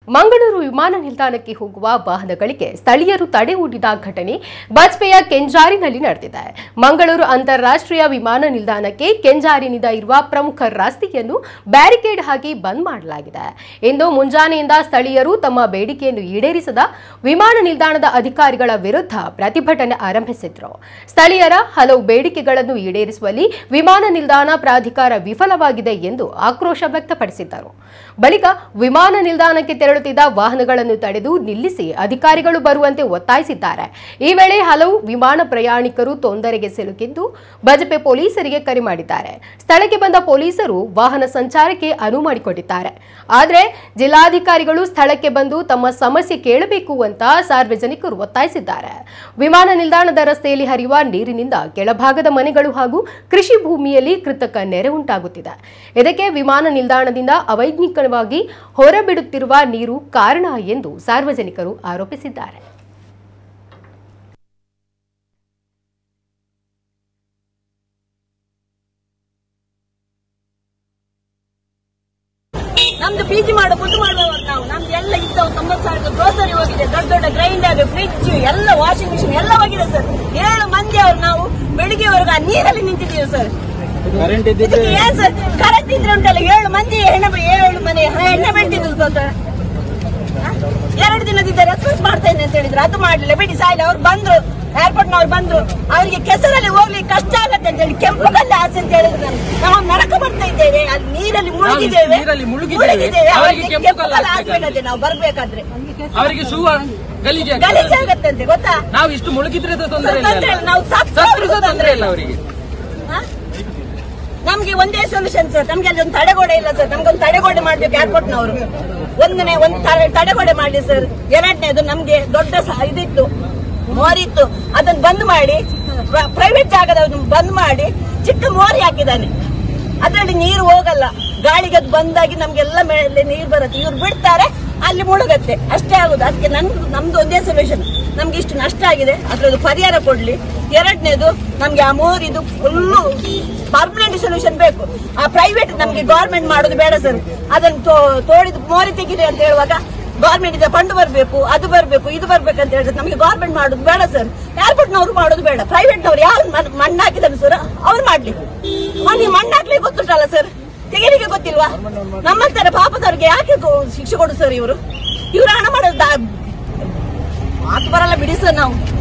ಮಂಗಳೂರು ವಿಮಾನ ನಿಲ್ದಾಣಕ್ಕೆ ಹೋಗುವ ವಾಹನಗಳಿಗೆ ಸ್ಥಳೀಯರು ತಡೆ ಒಡ್ಡಿದ ಘಟನೆ ಬಾಜ್ಪೇಯ ಕೆಂಜಾರಿನಲ್ಲಿ ನಡೆದಿದೆ ಮಂಗಳೂರು ಅಂತಾರಾಷ್ಟ್ರೀಯ ವಿಮಾನ ನಿಲ್ದಾಣಕ್ಕೆ ಕೆಂಜಾರಿನಿಂದ ಇರುವ ಪ್ರಮುಖ ರಸ್ತೆಯನ್ನು ಬ್ಯಾರಿಕೇಡ್ ಹಾಕಿ ಬಂದ್ ಮಾಡಲಾಗಿದೆ ಇಂದು ಮುಂಜಾನೆಯಿಂದ ಸ್ಥಳೀಯರು ತಮ್ಮ ಬೇಡಿಕೆಯನ್ನು ಈಡೇರಿಸದ ವಿಮಾನ ನಿಲ್ದಾಣದ ಅಧಿಕಾರಿಗಳ ವಿರುದ್ಧ ಪ್ರತಿಭಟನೆ ಆರಂಭಿಸಿದ್ರು ಸ್ಥಳೀಯರ ಹಲವು ಬೇಡಿಕೆಗಳನ್ನು ಈಡೇರಿಸುವಲ್ಲಿ ವಿಮಾನ ನಿಲ್ದಾಣ ಪ್ರಾಧಿಕಾರ ವಿಫಲವಾಗಿದೆ ಎಂದು ಆಕ್ರೋಶ ವ್ಯಕ್ತಪಡಿಸಿದ್ದರು ಬಳಿಕ ವಿಮಾನ ನಿಲ್ದಾಣಕ್ಕೆ ತೆರಳುತ್ತಿದ್ದ ವಾಹನಗಳನ್ನು ತಡೆದು ನಿಲ್ಲಿಸಿ ಅಧಿಕಾರಿಗಳು ಬರುವಂತೆ ಒತ್ತಾಯಿಸಿದ್ದಾರೆ ಈ ವೇಳೆ ಹಲವು ವಿಮಾನ ಪ್ರಯಾಣಿಕರು ತೊಂದರೆಗೆ ಸಿಲುಕಿದ್ದು ಬಜಪೆ ಪೊಲೀಸರಿಗೆ ಕರೆ ಮಾಡಿದ್ದಾರೆ ಸ್ಥಳಕ್ಕೆ ಬಂದ ಪೊಲೀಸರು ವಾಹನ ಸಂಚಾರಕ್ಕೆ ಅನುವು ಮಾಡಿಕೊಟ್ಟಿದ್ದಾರೆ ಆದರೆ ಜಿಲ್ಲಾಧಿಕಾರಿಗಳು ಸ್ಥಳಕ್ಕೆ ಬಂದು ತಮ್ಮ ಸಮಸ್ಯೆ ಕೇಳಬೇಕು ಅಂತ ಸಾರ್ವಜನಿಕರು ಒತ್ತಾಯಿಸಿದ್ದಾರೆ ವಿಮಾನ ನಿಲ್ದಾಣದ ರಸ್ತೆಯಲ್ಲಿ ಹರಿಯುವ ನೀರಿನಿಂದ ಕೆಳಭಾಗದ ಮನೆಗಳು ಹಾಗೂ ಕೃಷಿ ಭೂಮಿಯಲ್ಲಿ ಕೃತಕ ನೆರೆ ಉಂಟಾಗುತ್ತಿದೆ ಇದಕ್ಕೆ ವಿಮಾನ ನಿಲ್ದಾಣದಿಂದ ಅವೈಜ್ಞಿಕವಾಗಿ ಹೊರಬಿಡುತ್ತಿರುವ ನೀರು ಕಾರಣ ಎಂದು ಸಾರ್ವಜನಿಕರು ಆರೋಪಿಸಿದ್ದಾರೆ ನಮ್ದು ಪಿ ಜಿ ಮಾಡೋ ಫುಡ್ ಮಾಡುವವರು ನಾವು ನಮ್ದು ಎಲ್ಲ ಇದ್ದವು ತೊಂಬತ್ತು ಸಾವಿರದ ಗ್ರೋಸರಿ ಹೋಗಿದೆ ದೊಡ್ಡ ದೊಡ್ಡ ಗ್ರೈಂಡರ್ ಫ್ರಿಡ್ಜ್ ಎಲ್ಲ ವಾಷಿಂಗ್ ಮಿಷಿನ್ ಎಲ್ಲ ಹೋಗಿದೆ ಸರ್ ಏಳು ಮಂದಿ ಅವರು ನಾವು ಬೆಳಿಗ್ಗೆವರೆಗೂ ಆ ನೀರಲ್ಲಿ ನಿಂತಿದ್ದೀವಿ ಸರ್ ಕರೆಂಟ್ ಇದ್ದಿದ್ರೆ ಇದಕ್ಕೆ ಏನ್ ಸರ್ ಕರೆಂಟ್ ಇದ್ರೆ ಉಂಟಲ್ಲ ಏಳು ಮಂದಿ ಹೆಣ್ಣು ಏಳು ಮನೆ ಹೆಣ್ಣೆ ಬೆಳ್ತಿದ್ರು ಸರ್ ಹ? ಎರಡು ದಿನದಿಂದ ರೆಸ್ಪಾನ್ಸ್ ಮಾಡ್ತಾ ಇದ್ದೆ ಅಂತ ಹೇಳಿದ್ರು ಅದು ಮಾಡ್ಲಿಲ್ಲ ಬಿಡಿ ಸಾಯಿಲ್ಲ ಅವ್ರು ಬಂದ್ರು ಏರ್ಪೋರ್ಟ್ ನವ್ರು ಬಂದ್ರು ಅವರಿಗೆ ಕೆಸರಲ್ಲಿ ಹೋಗ್ಲಿಕ್ಕೆ ಕಷ್ಟ ಆಗತ್ತೆ ಅಂತ ಹೇಳಿ ಕೆಂಪು ಕಲ್ಲು ಆಸೆ ಅಂತ ಹೇಳಿದ್ರು ನಾನು ನಾವು ನರಕ ಬರ್ತಾ ಇದ್ದೇವೆ ಅಲ್ಲಿ ನೀರಲ್ಲಿ ಮುಳುಗಿದ್ದೇವೆ ನೀರಲ್ಲಿ ಮುಳುಗಿದ್ದೇವೆ. ಅವರಿಗೆ ಅವರಿಗೆ ಕೆಂಪು ಕೆಂಪು ಕಲ್ಲು ಕಲ್ಲು ಹಾಕ್ಬೇಕಂತೆ. ಹಾಕ್ಬೇಕಂತೆ ನಾವು ಬರ್ಬೇಕಾದ್ರೆ ಅವರಿಗೆ ಶೂ ಗಲೀಜ್ ಗಲೀಜಾಗತ್ತಂತೆ ಗೊತ್ತಾ ನಾವು ಇಷ್ಟು ಮುಳುಗಿದ್ರೆ ಅದು ತೊಂದರೆ ಇಲ್ಲ ತೊಂದ್ರೆ ಇಲ್ಲ, ನಾವು ಸತ್ತು ಸತ್ರು ಸಹ ತೊಂದರೆ ಇಲ್ಲ ಅವರಿಗೆ ಹ? ನಮ್ಗೆ ಒಂದೇ ಸೊಲ್ಯೂಷನ್ ಸರ್ ನಮ್ಗೆ ಅಲ್ಲಿ ಒಂದು ತಡೆಗೋಡೆ ಇಲ್ಲ ಸರ್ ನಮ್ಗೊಂದು ತಡೆಗೋಡೆ ಮಾಡ್ಬೇಕು ಏರ್ಪೋರ್ಟ್ ನವರು ಒಂದನೇ ಒಂದು ತ- ತಡೆಗೋಡೆ ಮಾಡಿ ಸರ್ ಎರಡನೇದು ನಮ್ಗೆ ದೊಡ್ಡ ಸ- ಇದಿತ್ತು ಮೋರಿತ್ತು ಅದನ್ನ ಬಂದ್ ಮಾಡಿ ಪ್ರೈವೇಟ್ ಜಾಗದ ಬಂದ್ ಮಾಡಿ ಚಿಕ್ಕ ಮೋರಿ ಹಾಕಿದ್ದಾನೆ ಅದರಲ್ಲಿ ನೀರು ಹೋಗಲ್ಲ ಗಾಳಿಗೆ ಅದು ಬಂದಾಗಿ ನಮ್ಗೆಲ್ಲ ಮೇಲೆ ನೀರು ಬರುತ್ತೆ ಇವ್ರು ಬಿಡ್ತಾರೆ ಅಲ್ಲಿ ಮುಳುಗತ್ತೆ ಅಷ್ಟೇ ಆಗುದು ಅದಕ್ಕೆ ನನ್ ನಮ್ದು ಒಂದೇ ಸೊಲ್ಯೂಷನ್ ನಮ್ಗೆ ಇಷ್ಟು ನಷ್ಟ ಆಗಿದೆ ಅದ್ರದ್ದು ಪರಿಹಾರ ಕೊಡ್ಲಿ ಎರಡನೇದು ನಮ್ಗೆ ಆ ಮೋರಿದು ಫುಲ್ಲು ಪರ್ಮನೆಂಟ್ ಸೊಲ್ಯೂಷನ್ ಬೇಕು ಆ ಪ್ರೈವೇಟ್ ನಮ್ಗೆ ಗೌರ್ಮೆಂಟ್ ಮಾಡೋದು ಬೇಡ ಸರ್ ಅದನ್ನು ತೋ- ತೋಡಿದು ಮೋರಿ ತೆಗಿದೆ ಅಂತ ಹೇಳುವಾಗ ಗೌರ್ಮೆಂಟ್ ಇಂದ ಫಂಡ್ ಬರಬೇಕು ಅದು ಬರಬೇಕು ಇದು ಬರ್ಬೇಕು ಅಂತ ಹೇಳಿದ್ರೆ ನಮಗೆ ಗೌರ್ಮೆಂಟ್ ಮಾಡೋದು ಬೇಡ ಸರ್ ಏರ್ಪೋರ್ಟ್ ನವರು ಮಾಡೋದು ಬೇಡ ಪ್ರೈವೇಟ್ ನವರು ಯಾವ ಮಣ್ಣು ಹಾಕಿದಾರೆ ಸರ್ ಅವ್ರು ಮಾಡ್ಲಿ ಅವ್ನಿಗೆ ಮಣ್ಣು ಹಾಕ್ಲಿಕ್ಕೆ ಗೊತ್ತುಂಟಲ್ಲ ಸರ್ ತೆಗಿಲಿಕ್ಕೆ ಗೊತ್ತಿಲ್ವಾ ನಮ್ಮಂತರ ಪಾಪದವ್ರಿಗೆ ಯಾಕೆ ಗೊ- ಶಿಕ್ಷೆ ಕೊಡು ಸರ್ ಇವರು ಇವರು ಹಣ ಮಾಡೋದು ದಾ- ಮಾತು ಬರಲ್ಲ ಬಿಡಿ ಸರ್ ನಾವು